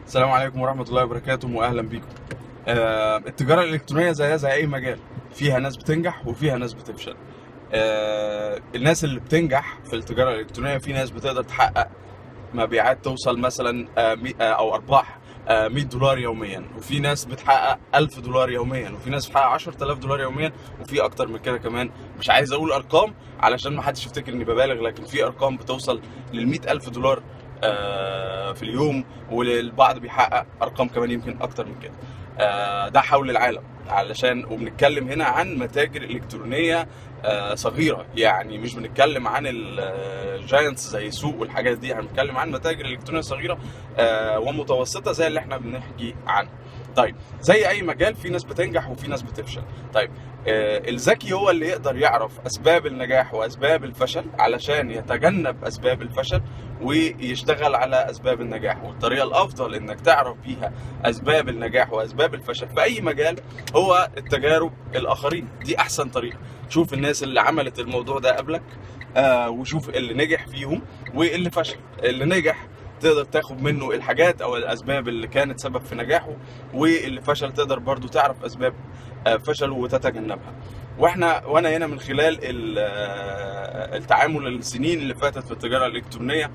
السلام عليكم ورحمة الله وبركاته وأهلا بيكم. آه التجارة الإلكترونية زيها زي أي مجال، فيها ناس بتنجح وفيها ناس بتفشل. آه الناس اللي بتنجح في التجارة الإلكترونية في ناس بتقدر تحقق مبيعات توصل مثلا آه مي- آه، أو أرباح آه 100 دولار يوميا وفي ناس بتحقق 1000 دولار يوميا وفي ناس بتحقق 10000 دولار يوميا وفي أكتر من كده كمان مش عايز أقول أرقام علشان ما حدش يفتكر إني ببالغ لكن في أرقام بتوصل لل 100000 دولار آه، في اليوم والبعض بيحقق ارقام كمان يمكن اكتر من كده آه، ده حول العالم علشان وبنتكلم هنا عن متاجر الكترونيه آه، صغيره يعني مش بنتكلم عن الجاينتس زي سوق والحاجات دي احنا بنتكلم عن متاجر الكترونيه صغيره آه، ومتوسطه زي اللي احنا بنحكي عنها طيب زي اي مجال في ناس بتنجح وفي ناس بتفشل طيب آه، الذكي هو اللي يقدر يعرف اسباب النجاح واسباب الفشل علشان يتجنب اسباب الفشل ويشتغل على اسباب النجاح والطريقه الافضل انك تعرف بيها اسباب النجاح واسباب الفشل في اي مجال هو التجارب الاخرين دي احسن طريقه شوف الناس اللي عملت الموضوع ده قبلك آه وشوف اللي نجح فيهم واللي فشل اللي نجح تقدر تاخد منه الحاجات او الاسباب اللي كانت سبب في نجاحه واللي فشل تقدر برضو تعرف اسباب آه، فشله وتتجنبها واحنا وانا هنا من خلال ال- آه، التعامل السنين اللي فاتت في التجاره الالكترونيه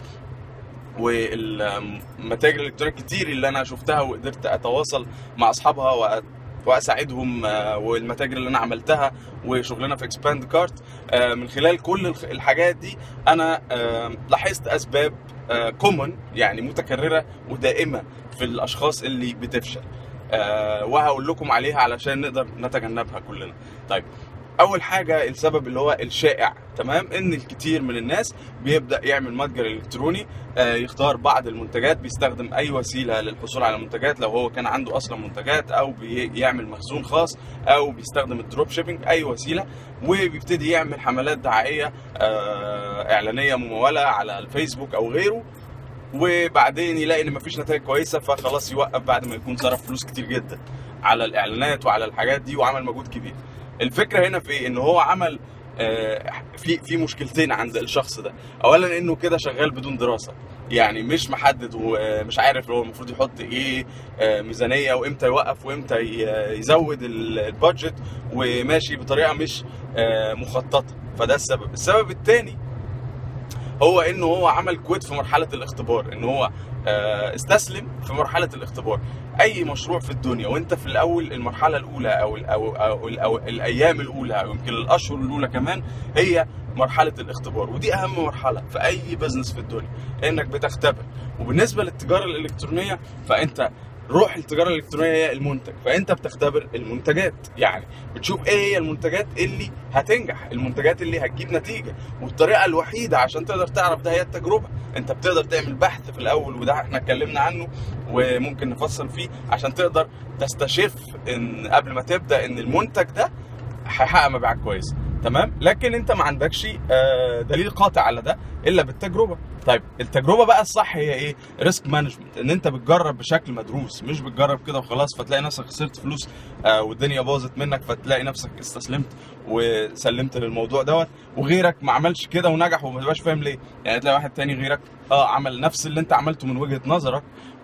والمتاجر الالكترونيه كتير اللي انا شفتها وقدرت اتواصل مع اصحابها وأ- واساعدهم آه، والمتاجر اللي انا عملتها وشغلنا في اكسباند كارت من خلال كل الخ- الحاجات دي انا آه، لاحظت اسباب كومن يعني متكرره ودائمه في الاشخاص اللي بتفشل آه، وهقول لكم عليها علشان نقدر نتجنبها كلنا طيب اول حاجه السبب اللي هو الشائع تمام ان الكثير من الناس بيبدا يعمل متجر الكتروني آه، يختار بعض المنتجات بيستخدم اي وسيله للحصول على منتجات لو هو كان عنده اصلا منتجات او بيعمل مخزون خاص او بيستخدم الدروب شيبينج اي وسيله وبيبتدي يعمل حملات دعائيه آه، اعلانيه مموله على الفيسبوك او غيره وبعدين يلاقي ان مفيش نتائج كويسه فخلاص يوقف بعد ما يكون صرف فلوس كتير جدا على الاعلانات وعلى الحاجات دي وعمل مجهود كبير الفكره هنا في إيه؟ ان هو عمل آه، في في مشكلتين عند الشخص ده اولا انه كده شغال بدون دراسه يعني مش محدد ومش عارف هو المفروض يحط ايه آه، ميزانيه وامتى يوقف وامتى ي- يزود ال- البادجت وماشي بطريقه مش آه، مخططه فده السبب السبب الثاني هو انه هو عمل كويت في مرحله الاختبار ان هو آه، استسلم في مرحله الاختبار اي مشروع في الدنيا وانت في الاول المرحله الاولى او ال او, أو, ال أو الايام الاولى او يمكن الاشهر الاولى كمان هي مرحله الاختبار ودي اهم مرحله في اي بزنس في الدنيا انك بتختبر وبالنسبه للتجاره الالكترونيه فانت روح التجاره الالكترونيه هي المنتج فانت بتختبر المنتجات يعني بتشوف ايه هي المنتجات اللي هتنجح المنتجات اللي هتجيب نتيجه والطريقه الوحيده عشان تقدر تعرف ده هي التجربه انت بتقدر تعمل بحث في الاول وده احنا اتكلمنا عنه وممكن نفصل فيه عشان تقدر تستشف ان قبل ما تبدا ان المنتج ده هيحقق مبيعات كويسه تمام لكن انت ما عندكش آه، دليل قاطع على ده الا بالتجربه طيب التجربه بقى الصح هي ايه ريسك مانجمنت ان انت بتجرب بشكل مدروس مش بتجرب كده وخلاص فتلاقي نفسك خسرت فلوس آه، والدنيا باظت منك فتلاقي نفسك استسلمت وسلمت للموضوع دوت وغيرك ما عملش كده ونجح وما تبقاش فاهم ليه يعني تلاقي واحد تاني غيرك اه عمل نفس اللي انت عملته من وجهة نظرك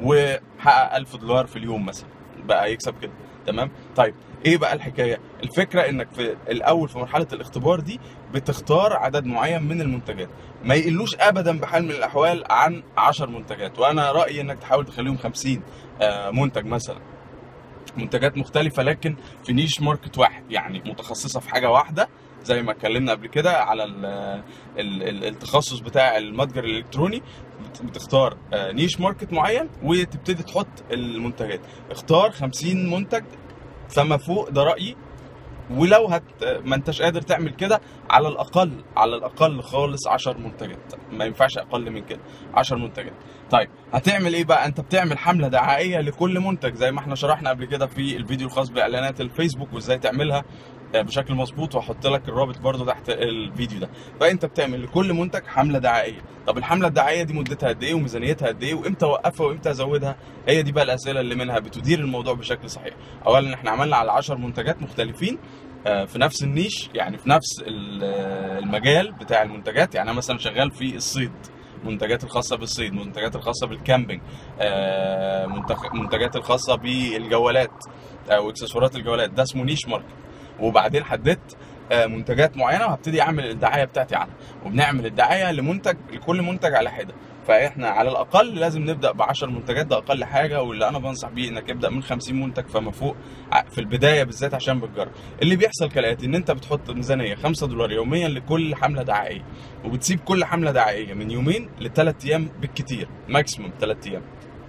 وحقق 1000 دولار في اليوم مثلا بقى يكسب كده تمام طيب ايه بقى الحكايه الفكره انك في الاول في مرحله الاختبار دي بتختار عدد معين من المنتجات ما يقلوش ابدا بحال من الاحوال عن 10 منتجات وانا رايي انك تحاول تخليهم 50 آه، منتج مثلا منتجات مختلفة لكن في نيش ماركت واحد يعني متخصصة في حاجة واحدة زي ما اتكلمنا قبل كده على ال ال ال التخصص بتاع المتجر الالكتروني بت- بتختار آه، نيش ماركت معين وتبتدي تحط المنتجات اختار 50 منتج فما فوق ده رأيي ولو هت ما انتش قادر تعمل كده على الاقل على الاقل خالص 10 منتجات ما ينفعش اقل من كده 10 منتجات طيب هتعمل ايه بقى انت بتعمل حمله دعائيه لكل منتج زي ما احنا شرحنا قبل كده في الفيديو الخاص باعلانات الفيسبوك وازاي تعملها آه، بشكل مظبوط وهحط لك الرابط برضو تحت الفيديو ده فانت بتعمل لكل منتج حمله دعائيه طب الحمله الدعائيه دي مدتها قد ايه وميزانيتها قد ايه وامتى اوقفها وامتى ازودها هي دي بقى الاسئله اللي منها بتدير الموضوع بشكل صحيح اولا احنا عملنا على 10 منتجات مختلفين آه، في نفس النيش يعني في نفس ال- آه، المجال بتاع المنتجات يعني انا مثلا شغال في الصيد منتجات الخاصه بالصيد منتجات الخاصه بالكامبينج آه، منتخ- منتجات الخاصه بالجوالات او اكسسوارات الجوالات ده اسمه نيش ماركت وبعدين حددت آه، منتجات معينه وهبتدي اعمل الدعايه بتاعتي عنها وبنعمل الدعايه لمنتج لكل منتج على حده فاحنا على الاقل لازم نبدا ب 10 منتجات ده اقل حاجه واللي انا بنصح بيه انك ابدا من 50 منتج فما فوق ع- في البدايه بالذات عشان بتجرب اللي بيحصل كالاتي ان انت بتحط ميزانيه 5 دولار يوميا لكل حمله دعائيه وبتسيب كل حمله دعائيه من يومين لثلاث ايام بالكتير ماكسيموم ثلاث ايام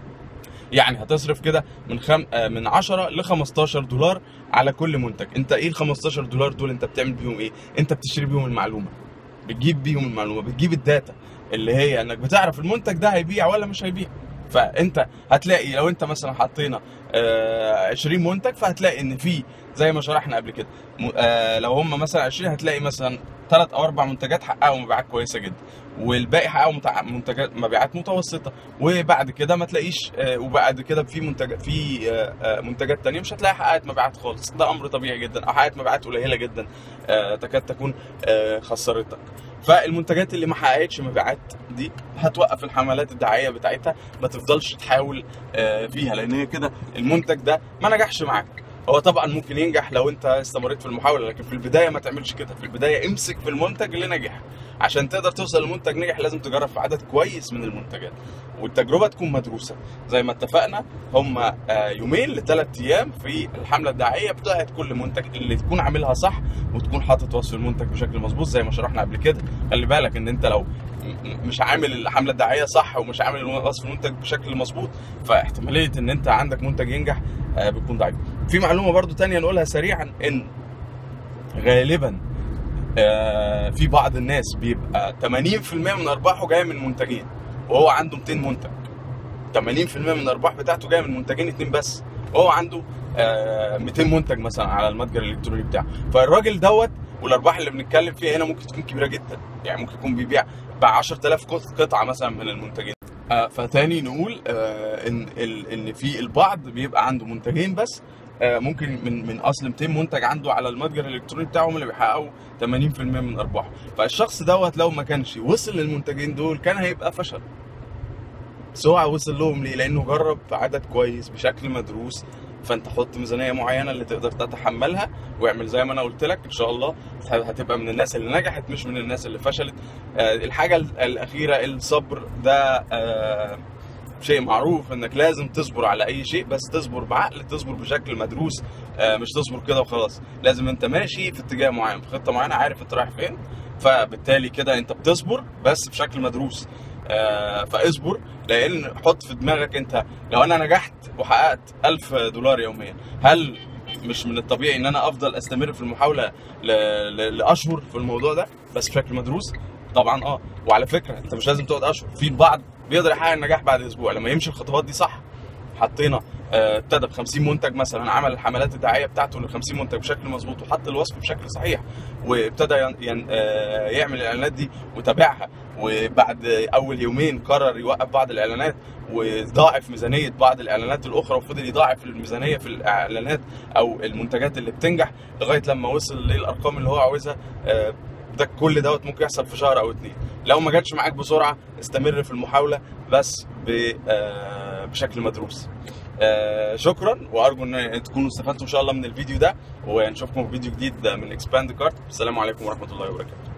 يعني هتصرف كده من خم... آه، من 10 ل 15 دولار على كل منتج انت ايه ال 15 دولار دول انت بتعمل بيهم ايه انت بتشتري بيهم المعلومه بتجيب بيهم المعلومه بتجيب الداتا اللي هي انك بتعرف المنتج ده هيبيع ولا مش هيبيع فانت هتلاقي لو انت مثلا حطينا آه، 20 منتج فهتلاقي ان في زي ما شرحنا قبل كده م- آه، لو هم مثلا 20 هتلاقي مثلا ثلاث او اربع منتجات حققوا مبيعات كويسه جدا والباقي حققوا متع- منتجات مبيعات متوسطه وبعد كده ما تلاقيش آه، وبعد كده في منتجات في آه، آه، منتجات تانية مش هتلاقي حققت مبيعات خالص ده امر طبيعي جدا او حققت مبيعات قليله جدا آه، تكاد تكون آه، خسرتك فالمنتجات اللي ما حققتش مبيعات دي هتوقف الحملات الدعائيه بتاعتها ما تفضلش تحاول آه، فيها لان هي كده المنتج ده ما نجحش معاك هو طبعا ممكن ينجح لو انت استمريت في المحاوله لكن في البدايه ما تعملش كده في البدايه امسك في المنتج اللي نجح عشان تقدر توصل لمنتج نجح لازم تجرب في عدد كويس من المنتجات والتجربه تكون مدروسه زي ما اتفقنا هم آه، يومين لثلاث ايام في الحمله الدعائيه بتاعت كل منتج اللي تكون عاملها صح وتكون حاطط وصف المنتج بشكل مظبوط زي ما شرحنا قبل كده خلي بالك ان انت لو م- م- مش عامل الحمله الدعائيه صح ومش عامل وصف المنتج بشكل مظبوط فاحتماليه ان انت عندك منتج ينجح آه، بتكون ضعيفه في معلومه برضو تانية نقولها سريعا ان غالبا آه، في بعض الناس بيبقى 80% من ارباحه جايه من منتجين وهو عنده 200 منتج 80% من الارباح بتاعته جايه من منتجين اتنين بس وهو عنده آه، 200 منتج مثلا على المتجر الالكتروني بتاعه فالراجل دوت والارباح اللي بنتكلم فيها هنا ممكن تكون كبيره جدا يعني ممكن يكون بيبيع ب 10000 قط- قطعه مثلا من المنتجين آه، فتاني نقول آه، ان ال- ان في البعض بيبقى عنده منتجين بس آه، ممكن من من اصل 200 منتج عنده على المتجر الالكتروني بتاعهم اللي بيحققوا 80% من ارباحه فالشخص دوت لو ما كانش وصل للمنتجين دول كان هيبقى فشل بس هو وصل لهم ليه؟ لانه جرب في عدد كويس بشكل مدروس فانت حط ميزانيه معينه اللي تقدر تتحملها واعمل زي ما انا قلت لك ان شاء الله هتبقى من الناس اللي نجحت مش من الناس اللي فشلت آه، الحاجه ال- الاخيره الصبر ده آه، شيء معروف انك لازم تصبر على اي شيء بس تصبر بعقل تصبر بشكل مدروس آه، مش تصبر كده وخلاص لازم انت ماشي في اتجاه معين في خطه معينه عارف انت رايح فين فبالتالي كده انت بتصبر بس بشكل مدروس آه، فاصبر لان حط في دماغك انت لو انا نجحت وحققت 1000 دولار يوميا هل مش من الطبيعي ان انا افضل استمر في المحاوله ل... ل... لاشهر في الموضوع ده بس بشكل مدروس طبعا اه وعلى فكره انت مش لازم تقعد اشهر في البعض بيقدر يحقق النجاح بعد اسبوع لما يمشي الخطوات دي صح حطينا آه، ابتدى ب 50 منتج مثلا عمل الحملات الدعائيه بتاعته لل 50 منتج بشكل مظبوط وحط الوصف بشكل صحيح وابتدى ين... ين... آه، يعمل الاعلانات دي وتابعها وبعد اول يومين قرر يوقف بعض الاعلانات وضاعف ميزانيه بعض الاعلانات الاخرى وفضل يضاعف الميزانيه في الاعلانات او المنتجات اللي بتنجح لغايه لما وصل للارقام اللي هو عاوزها آه، ده كل دوت ممكن يحصل في شهر او اتنين لو ما جاتش معاك بسرعه استمر في المحاوله بس ب- آه، بشكل مدروس آه، شكرا وارجو ان تكونوا استفدتوا ان شاء الله من الفيديو ده ونشوفكم في فيديو جديد من اكسباند كارت السلام عليكم ورحمه الله وبركاته